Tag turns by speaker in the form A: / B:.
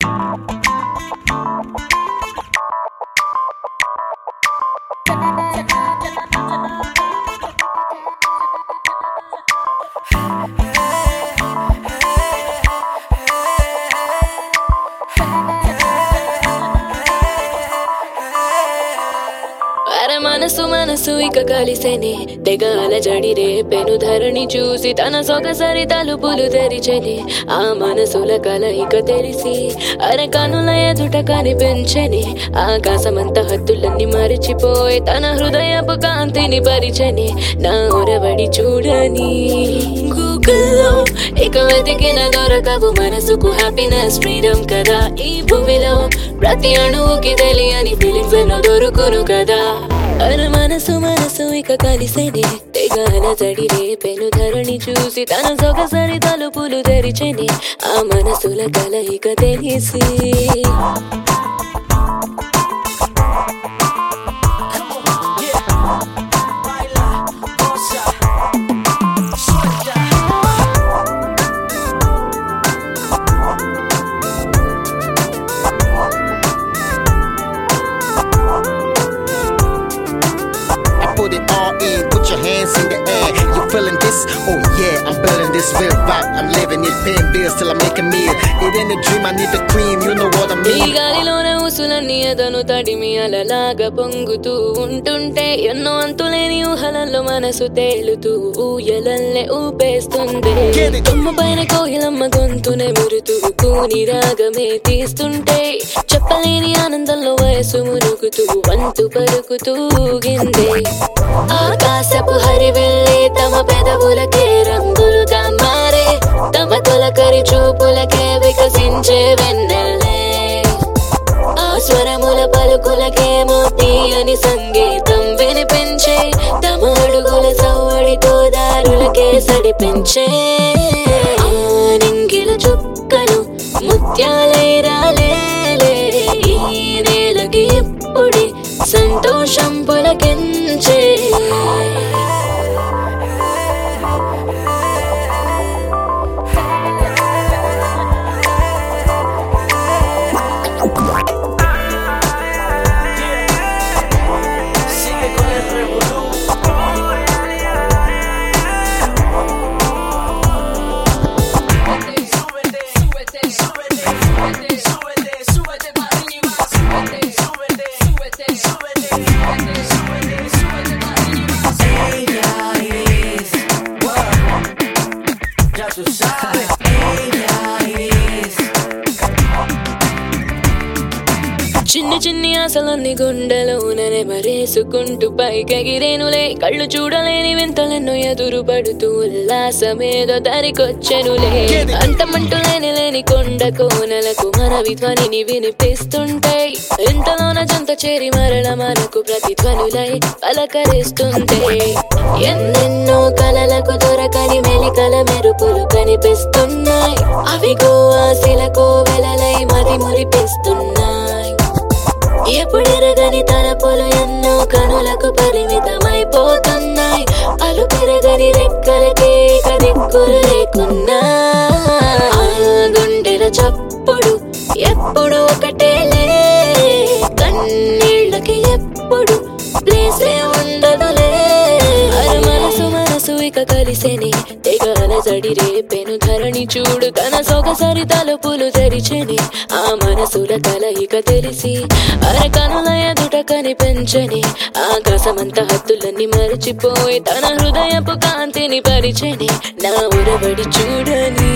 A: అరే మనసు మనసు ఇక కలిసేనే తెగాల జడిరే పెను ధరణి చూసి తన సొగసరి తలుపులు తెరిచెని ఆ మనసుల కల ఇక తెలిసి అరే కనుల ఎదుట కనిపించని ఆకాశమంత హద్దులన్నీ మరిచిపోయి తన హృదయపు కాంతిని పరిచని నా ఒరవడి చూడని గూగుల్లో ఇక వెతికిన దొరకవు మనసుకు హ్యాపీనెస్ ఫ్రీడమ్ కదా ఈ భూమిలో ప్రతి అణువుకి తెలియని ఫీలింగ్స్ ఎన్నో దొరుకును కదా అర మనసు మనసు ఇక కలిసేనే తెగాల తడి రేపెను ధరణి చూసి తన సొగసరి తలుపులు తెరిచెని ఆ మనసుల కల ఇక తెలిసి
B: Baila, goza, suelta.
C: I put it all in, put your hands in the air. You feeling this? Oh yeah, I'm feeling this real vibe. I'm living it, paying bills till I make a meal. It ain't a dream, I need the cream, you know what I
A: ఈ
C: mean.
A: గాలిలోన ఊసులన్నీ ఎదను తడిమి అలలాగా పొంగుతూ ఉంటుంటే ఎన్నో అంతులేని ఊహలలో మనసు తేలుతూ ఊయలల్లే ఊపేస్తుంది
C: Get it.
A: కొమ్మ పైన కోయిలమ్మ గొంతునే మురుతూ కూని రాగమే తీస్తుంటే చెప్పలేని ఆనందంలో వయసు మునుగుతూ వంతు పలుకుతూ ఊగింది ఆకాశపు హరివెళ్ళి తమ పెదవులకే రంగులుగా మారే తమ తొలకరి చూపులకే వికసించే వెన్నెల్లే ఆ స్వరముల పలుకులకేమో తీయని సంగీతం వినిపించే తమ అడుగుల సవ్వడితో దారులకే సడిపించే ఆ నింగిల చుక్కలు ముత్యాలై రాలేలే ఈ నేలకి ఇప్పుడే సంతోషం పులకించే
B: Sigue con el revolú. Súbete, súbete, súbete, súbete, súbete, súbete para arriba. Súbete, súbete, súbete, súbete, súbete, súbete, súbete para arriba. Ella es, wow. Ya tú sabes, ella es.
A: చిన్ని చిన్ని ఆశలన్నీ గుండెలోననే మరేసుకుంటూ పైకెగిరేనులే కళ్ళు చూడలేని వింతలెన్నో ఎదురు పడుతూ ఉల్లాసమేదో దరికొచ్చెనులే అంతమంటూ లేని లేని కొండ కోనలకు మన విధ్వనిని వినిపిస్తుంటాయి ఇంతలోన జంత చేరి మరల మనకు ప్రతిధ్వనులై పలకరిస్తుంటే ఎన్నెన్నో కలలకు దొరకని మెలికల మెరుపులు కనిపిస్తున్నాయి అవి ఆశలకు వెలలై మది మురిపిస్తున్నాయి ఎప్పుడెరగని తలపులు ఎన్నో కనులకు పరిమితమైపోతున్నాయి అలు పెరగని రెక్కలకే ఇక దిక్కులు లేకున్నా ఆ గుండెల చప్పుడు ఎప్పుడు ఒకటేలే కన్నీళ్ళకి ఎప్పుడు ప్లేసే ఉండదులే అరే మనసు మనసు ఇక కలిసేని తెగాల జడి రేపెను ధరణి చూడు తన సొగసరి తలుపులు తెరిచెని ఆ మనసుల కల ఇక తెలిసి అరే కనుల ఎదుట కనిపించని ఆకాశమంత హద్దులన్నీ మరచిపోయి తన హృదయపు కాంతిని పరిచని నా ఉరబడి చూడని